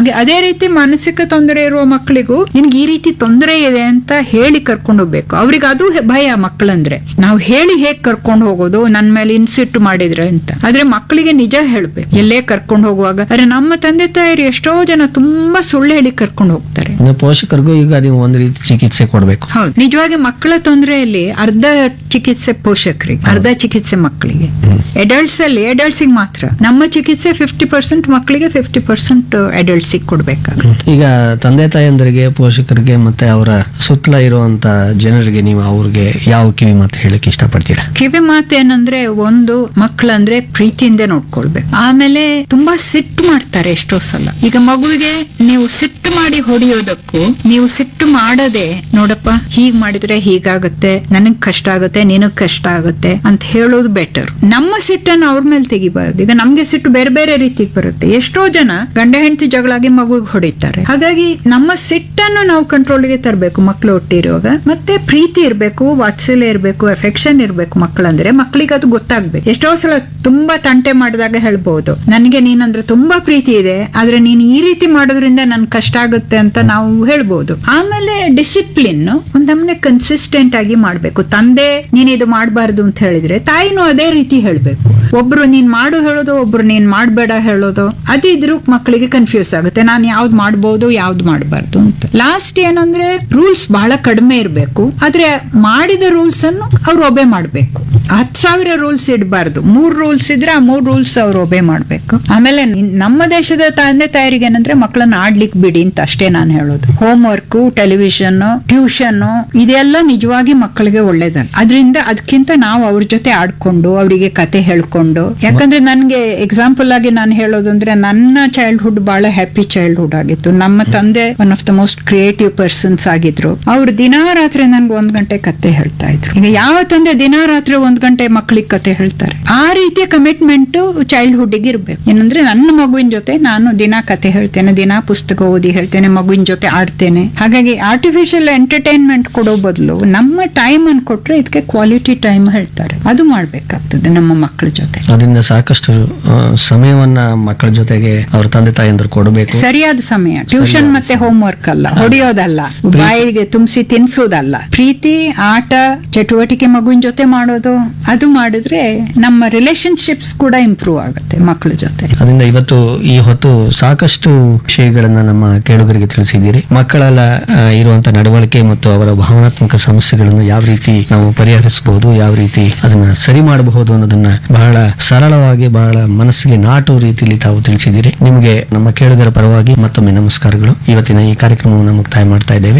ಹಾಗೆ ಅದೇ ರೀತಿ ಮಾನಸಿಕ ತೊಂದರೆ ಇರುವ ಮಕ್ಕಳಿಗೂ ನಿನ್ಗೆ ಈ ರೀತಿ ತೊಂದರೆ ಇದೆ ಅಂತ ಹೇಳಿ ಕರ್ಕೊಂಡು ಹೋಗ್ಬೇಕು ಅವ್ರಿಗೆ ಅದು ಹೆ- ಭಯ ಮಕ್ಕಳಂದ್ರೆ ನಾವು ಹೇಳಿ ಹೇಗ್ ಕರ್ಕೊಂಡು ಹೋಗೋದು ನನ್ ಮೇಲೆ ಇನ್ಸಿಟ್ ಮಾಡಿದ್ರೆ ಅಂತ ಆದ್ರೆ ಮಕ್ಕಳಿಗೆ ನಿಜ ಹೇಳ್ಬೇಕು ಎಲ್ಲೇ ಕರ್ಕೊಂಡು ಹೋಗುವಾಗ ಅರೆ ನಮ್ಮ ತಂದೆ ತಾಯಿರು ಎಷ್ಟೋ ಜನ ತುಂಬಾ ಸುಳ್ಳು ಹೇಳಿ ಕರ್ಕೊಂಡು ಹೋಗ್ತಾರೆ ಅಂದ್ರೆ ಪೋಷಕರಿಗೂ ಈಗ ನೀವು ಒಂದು ರೀತಿ ಚಿಕಿತ್ಸೆ ಕೊಡಬೇಕು ಹೌದು ನಿಜವಾಗಿ ಮಕ್ಕಳ ತೊಂದರೆಯಲ್ಲಿ ಅರ್ಧ ಚಿಕಿತ್ಸೆ ಪೋಷಕರಿಗೆ ಅರ್ಧ ಚಿಕಿತ್ಸೆ ಮಕ್ಕಳಿಗೆ ಅಡಲ್ಟ್ಸ್ ಅಲ್ಲಿ adults ಗೆ ಮಾತ್ರ ನಮ್ಮ ಚಿಕಿತ್ಸೆ ಫಿಫ್ಟಿ ಪರ್ಸೆಂಟ್ ಮಕ್ಕಳಿಗೆ ಫಿಫ್ಟಿ ಪರ್ಸೆಂಟ್ ಅಡಲ್ಟ್ಸ್ ಕೊಡ್ಬೇಕಾಗುತ್ತೆ ಈಗ ತಂದೆ ತಾಯಂದರಿಗೆ ಪೋಷಕರಿಗೆ ಮತ್ತೆ ಅವರ ಸುತ್ತಲ ಇರುವಂತ ಜನರಿಗೆ ನೀವು ಅವ್ರಿಗೆ ಯಾವ ಕಿವಿ ಮಾತು ಹೇಳಕ್ ಇಷ್ಟಪಡ್ತೀರಾ ಕಿವಿ ಮಾತು ಏನಂದ್ರೆ ಒಂದು ಮಕ್ಕಳಂದ್ರೆ ಪ್ರೀತಿಯಿಂದ ನೋಡ್ಕೊಳ್ಬೇಕು ಆಮೇಲೆ ತುಂಬಾ ಸಿಟ್ಟು ಮಾಡ್ತಾರೆ ಎಷ್ಟೋ ಸಲ ಈಗ ಮಗುವಿಗೆ ನೀವು ಸಿಟ್ಟು ಮಾಡಿ ಹೊಡೆಯೋದಕ್ಕೂ ನೀವು ಸಿಟ್ಟು ಮಾಡದೆ ನೋಡಪ್ಪ ಹೀಗ್ ಮಾಡಿದ್ರೆ ಹೀಗಾಗತ್ತೆ ನನಗ್ ಕಷ್ಟ ಆಗುತ್ತೆ ನಿನಗ್ ಕಷ್ಟ ಆಗುತ್ತೆ ಅಂತ ಹೇಳೋದು ಬೆಟರ್ ನಮ್ಮ ಸಿಟ್ಟನ್ನು ಅವ್ರ ಮೇಲೆ ತೆಗಿಬಾರ್ದು ಈಗ ನಮ್ಗೆ ಸಿಟ್ಟು ಬೇರೆ ಬೇರೆ ರೀತಿಗೆ ಬರುತ್ತೆ ಎಷ್ಟೋ ಜನ ಗಂಡ ಹೆಂಡತಿ ಜಗಳಾಗಿ ಮಗುವಿಗೆ ಹೊಡಿತಾರೆ ಹಾಗಾಗಿ ನಮ್ಮ ಸಿಟ್ಟನ್ನು ನಾವು ಕಂಟ್ರೋಲ್ಗೆ ತರಬೇಕು ಮಕ್ಕಳು ಒಟ್ಟಿರುವಾಗ ಮತ್ತೆ ಪ್ರೀತಿ ಇರಬೇಕು ವಾತ್ಸಲ್ಯ ಇರಬೇಕು ಎಫೆಕ್ಷನ್ ಇರಬೇಕು ಮಕ್ಕಳಂದ್ರೆ ಮಕ್ಕಳಿಗೆ ಅದು ಗೊತ್ತಾಗ್ಬೇಕು ಎಷ್ಟೋ ಸಲ ತುಂಬಾ ತಂಟೆ ಮಾಡಿದಾಗ ಹೇಳ್ಬಹುದು ನನಗೆ ನೀನಂದ್ರೆ ತುಂಬಾ ಪ್ರೀತಿ ಇದೆ ಆದ್ರೆ ನೀನ್ ಈ ರೀತಿ ಮಾಡೋದ್ರಿಂದ ನನ್ ಕಷ್ಟ ಆಗುತ್ತೆ ಅಂತ ನಾವು ಹೇಳ್ಬೋದು ಆಮೇಲೆ ಡಿಸಿಪ್ಲಿನ್ ಒಂದಮ್ಮನೆ ಕನ್ಸಿಸ್ಟೆಂಟ್ ಆಗಿ ಮಾಡ್ಬೇಕು ತಂದೆ ನೀನ್ ಇದು ಮಾಡಬಾರ್ದು ಅಂತ ಹೇಳಿದ್ರೆ ತಾಯಿನೂ ಅದೇ ರೀತಿ ಹೇಳ್ಬೇಕು ಒಬ್ರು ನೀನ್ ಮಾಡು ಹೇಳೋದು ಒಬ್ರು ನೀನ್ ಮಾಡ್ಬೇಡ ಹೇಳೋದು ಅದಿದ್ರು ಮಕ್ಕಳಿಗೆ ಕನ್ಫ್ಯೂಸ್ ಆಗುತ್ತೆ ನಾನು ಯಾವ್ದು ಮಾಡ್ಬೋದು ಯಾವ್ದು ಮಾಡಬಾರ್ದು ಅಂತ ಲಾಸ್ಟ್ ಏನಂದ್ರೆ ರೂಲ್ಸ್ ಬಹಳ ಕಡಿಮೆ ಇರಬೇಕು ಆದ್ರೆ ಮಾಡಿದ ರೂಲ್ಸ್ ಅನ್ನು ಅವ್ರು ಒಬೆ ಮಾಡ್ಬೇಕು ಹತ್ ಸಾವಿರ ರೂಲ್ಸ್ ಇಡಬಾರ್ದು ಮೂರ್ ರೂಲ್ಸ್ ಇದ್ರೆ ಆ ಮೂರ್ ರೂಲ್ಸ್ ಅವ್ರು ಒಬೆ ಮಾಡ್ಬೇಕು ಆಮೇಲೆ ನಿನ್- ನಮ್ಮ ದೇಶದ ತಂದೆ ತಾಯರಿಗೆ ಏನಂದ್ರೆ ಮಕ್ಕಳನ್ನ ಆಡ್ಲಿಕ್ಕೆ ಬಿಡಿ ಅಂತ ಅಷ್ಟೇ ನಾನು ಹೇಳೋದು ಹೋಮ್ ವರ್ಕ್ ಟೆಲಿವಿಷನ್ ಟ್ಯೂಷನ್ ಇದೆಲ್ಲ ನಿಜವಾಗಿ ಮಕ್ಕಳಿಗೆ ಒಳ್ಳೇದಲ್ಲ ಅದರಿಂದ ಅದಕ್ಕಿಂತ ನಾವು ಅವ್ರ ಜೊತೆ ಆಡ್ಕೊಂಡು ಅವರಿಗೆ ಕತೆ ಹೇಳ್ಕೊಂಡು ಯಾಕಂದ್ರೆ ನನ್ಗೆ ಎಕ್ಸಾಂಪಲ್ ಆಗಿ ನಾನು ಹೇಳೋದು ಅಂದ್ರೆ ನನ್ನ ಚೈಲ್ಡ್ಹುಡ್ ಬಹಳ ಹ್ಯಾಪಿ ಚೈಲ್ಡ್ಹುಡ್ ಆಗಿತ್ತು ನಮ್ಮ ತಂದೆ one of the most creative persons ಆಗಿದ್ರು ಅವ್ರು ದಿನಾ ರಾತ್ರಿ ನನ್ಗೆ ಒಂದ್ ಗಂಟೆ ಕತೆ ಹೇಳ್ತಾ ಇದ್ರು ಈಗ ಯಾವ ತಂದೆ ದಿನಾ ರಾತ್ರಿ ಒಂದ್ ಗಂಟೆ ಮಕ್ಕಳಿಗೆ ಕತೆ ಹೇಳ್ತಾರೆ ಆ ರೀತಿಯ ಕಮಿಟ್ಮೆಂಟ್ ಚೈಲ್ಡ್ಹುಡ್ ಗೆ ಇರ್ಬೇಕು ಏನಂದ್ರೆ ನನ್ನ ಮಗುವಿನ ಜೊತೆ ನಾನು ದಿನಾ ಕತೆ ಹೇಳ್ತೇನೆ ದಿನಾ ಪುಸ್ತಕ ಓದಿ ಹೇಳ್ತೇನೆ ಮಗುವಿನ ಜೊತೆ ಆಡ್ತೇನೆ ಹಾಗಾಗಿ ಆರ್ಟಿಫಿಷಿಯಲ್ ಎಂಟರ್ಟೈನ್ಮೆಂಟ್ ಕೊಡೋ ಬದಲು ನಮ್ಮ ಟೈಮ್ ಅನ್ನು ಕೊಟ್ರೆ ಇದಕ್ಕೆ ಕ್ವಾಲಿಟಿ ಟೈಮ್ ಹೇಳ್ತಾರೆ ಅದು ಮಾಡ್ಬೇಕಾಗ್ತದೆ ನಮ್ಮ ಮಕ್ಕಳ ಜೊತೆ ಅದರಿಂದ ಸಾಕಷ್ಟು ಆ, ಸಮಯವನ್ನ ಮಕ್ಕಳ ಜೊತೆಗೆ ಅವ್ರ ತಂದೆ ತಾಯಂದ್ರು ಕೊಡಬೇಕು ಸರಿಯಾದ ಸಮಯ ಟ್ಯೂಷನ್ ಮತ್ತೆ ಹೋಮ್ ವರ್ಕ್ ಅಲ್ಲ ಹೊಡೆಯೋದಲ್ಲ ಬಾಯಿಗೆ ತುಂಬಿಸಿ ತಿನ್ಸೋದಲ್ಲ ಪ್ರೀತಿ ಆಟ ಚಟುವಟಿಕೆ ಮಗುವಿನ ಜೊತೆ ಮಾಡೋದು ಅದು ಮಾಡಿದ್ರೆ ನಮ್ಮ ರಿಲೇಶನ್ಶಿಪ್ಸ್ ಕೂಡ ಇಂಪ್ರೂವ್ ಆಗುತ್ತೆ ಮಕ್ಕಳ ಜೊತೆ ಅದರಿಂದ ಇವತ್ತು ಈ ಹೊತ್ತು ಸಾಕಷ್ಟು ವಿಷಯಗಳನ್ನ ನಮ್ಮ ಕೇಳುಗರಿಗೆ ತಿಳಿಸಿದ್ದೀರಿ ಮಕ್ಕಳೆಲ್ಲ ಆ, ಇರುವಂತ ನಡವಳಿಕೆ ಮತ್ತು ಅವರ ಭಾವನಾತ್ಮಕ ಸಮಸ್ಯೆಗಳನ್ನು ಯಾವ ರೀತಿ ನಾವು ಪರಿಹರಿಸಬಹುದು ಯಾವ ರೀತಿ ಅದನ್ನ ಸರಿ ಮಾಡಬಹುದು ಅನ್ನೋದನ್ನ ಬಹಳ ಸರಳವಾಗಿ ಬಹಳ ಮನಸ್ಸಿಗೆ ನಾಟು ರೀತಿಯಲ್ಲಿ ತಾವು ತಿಳಿಸಿದ್ದೀರಿ ನಿಮಗೆ ನಮ್ಮ ಕೇಳುಗರ ಪರವಾಗಿ ಮತ್ತೊಮ್ಮೆ ನಮಸ್ಕಾರಗಳು ಇವತ್ತಿನ ಈ ಕಾರ್ಯಕ್ರಮವನ್ನು ಮುಕ್ತಾಯ ಮಾಡ್ತಾ ಇದ್ದೇವೆ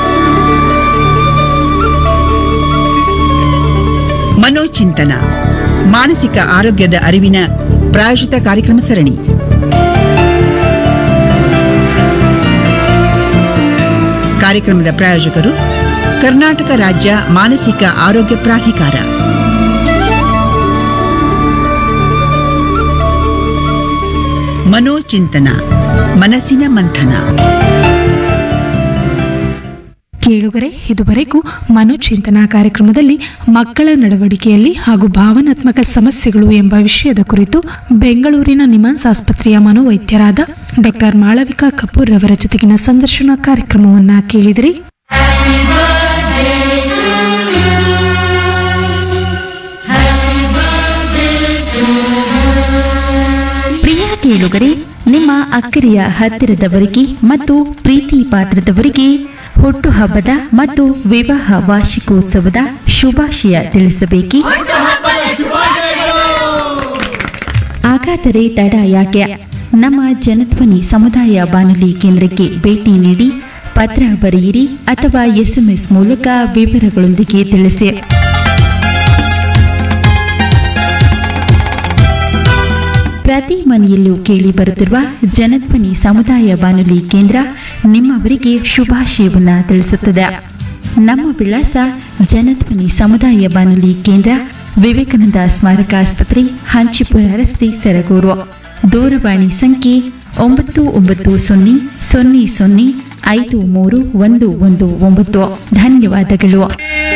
ಮನೋಚಿಂತನ ಮಾನಸಿಕ ಆರೋಗ್ಯದ ಅರಿವಿನ ಪ್ರಾಯೋಜಿತ ಕಾರ್ಯಕ್ರಮ ಸರಣಿ ಕಾರ್ಯಕ್ರಮದ ಪ್ರಾಯೋಜಕರು ಕರ್ನಾಟಕ ರಾಜ್ಯ ಮಾನಸಿಕ ಆರೋಗ್ಯ ಪ್ರಾಧಿಕಾರ ಮನೋಚಿಂತನ ಮನಸ್ಸಿನ ಮಂಥನ ಕೇಳುಗರೆ ಇದುವರೆಗೂ ಮನೋಚಿಂತನಾ ಕಾರ್ಯಕ್ರಮದಲ್ಲಿ ಮಕ್ಕಳ ನಡವಳಿಕೆಯಲ್ಲಿ ಹಾಗೂ ಭಾವನಾತ್ಮಕ ಸಮಸ್ಯೆಗಳು ಎಂಬ ವಿಷಯದ ಕುರಿತು ಬೆಂಗಳೂರಿನ ನಿಮಾನ್ಸ್ ಆಸ್ಪತ್ರೆಯ ಮನೋವೈದ್ಯರಾದ ಡಾಕ್ಟರ್ ಮಾಳವಿಕಾ ಕಪೂರ್ ರವರ ಜೊತೆಗಿನ ಸಂದರ್ಶನ ಕಾರ್ಯಕ್ರಮವನ್ನ ಕೇಳಿದಿರಿ ಪ್ರಿಯ ಕೇಳುಗರೆ ನಿಮ್ಮ ಅಕ್ಕರೆಯ ಹತ್ತಿರದವರಿಗೆ ಮತ್ತು ಪ್ರೀತಿ ಪಾತ್ರದವರಿಗೆ ಹುಟ್ಟುಹಬ್ಬದ ಮತ್ತು ವಿವಾಹ ವಾರ್ಷಿಕೋತ್ಸವದ ಶುಭಾಶಯ ತಿಳಿಸಬೇಕೇ ಹಾಗಾದರೆ ತಡ ಯಾಕೆ ನಮ್ಮ ಜನಧ್ವನಿ ಸಮುದಾಯ ಬಾನುಲಿ ಕೇಂದ್ರಕ್ಕೆ ಭೇಟಿ ನೀಡಿ ಪತ್ರ ಬರೆಯಿರಿ ಅಥವಾ ಎಸ್ಎಂಎಸ್ ಮೂಲಕ ವಿವರಗಳೊಂದಿಗೆ ತಿಳಿಸಿ ಪ್ರತಿ ಮನೆಯಲ್ಲೂ ಕೇಳಿ ಬರುತ್ತಿರುವ ಜನಧ್ವನಿ ಸಮುದಾಯ ಬಾನುಲಿ ಕೇಂದ್ರ ನಿಮ್ಮವರಿಗೆ ಶುಭಾಶಯವನ್ನ ತಿಳಿಸುತ್ತದೆ ನಮ್ಮ ವಿಳಾಸ ಜನಧ್ವನಿ ಸಮುದಾಯ ಬಾನುಲಿ ಕೇಂದ್ರ ವಿವೇಕಾನಂದ ಸ್ಮಾರಕ ಆಸ್ಪತ್ರೆ ಹಾಂಚಿಪುರ ರಸ್ತೆ ಸರಗೂರು ದೂರವಾಣಿ ಸಂಖ್ಯೆ ಒಂಬತ್ತು ಒಂಬತ್ತು ಸೊನ್ನೆ ಸೊನ್ನೆ ಸೊನ್ನೆ ಐದು ಮೂರು ಒಂದು ಒಂದು ಒಂಬತ್ತು ಧನ್ಯವಾದಗಳು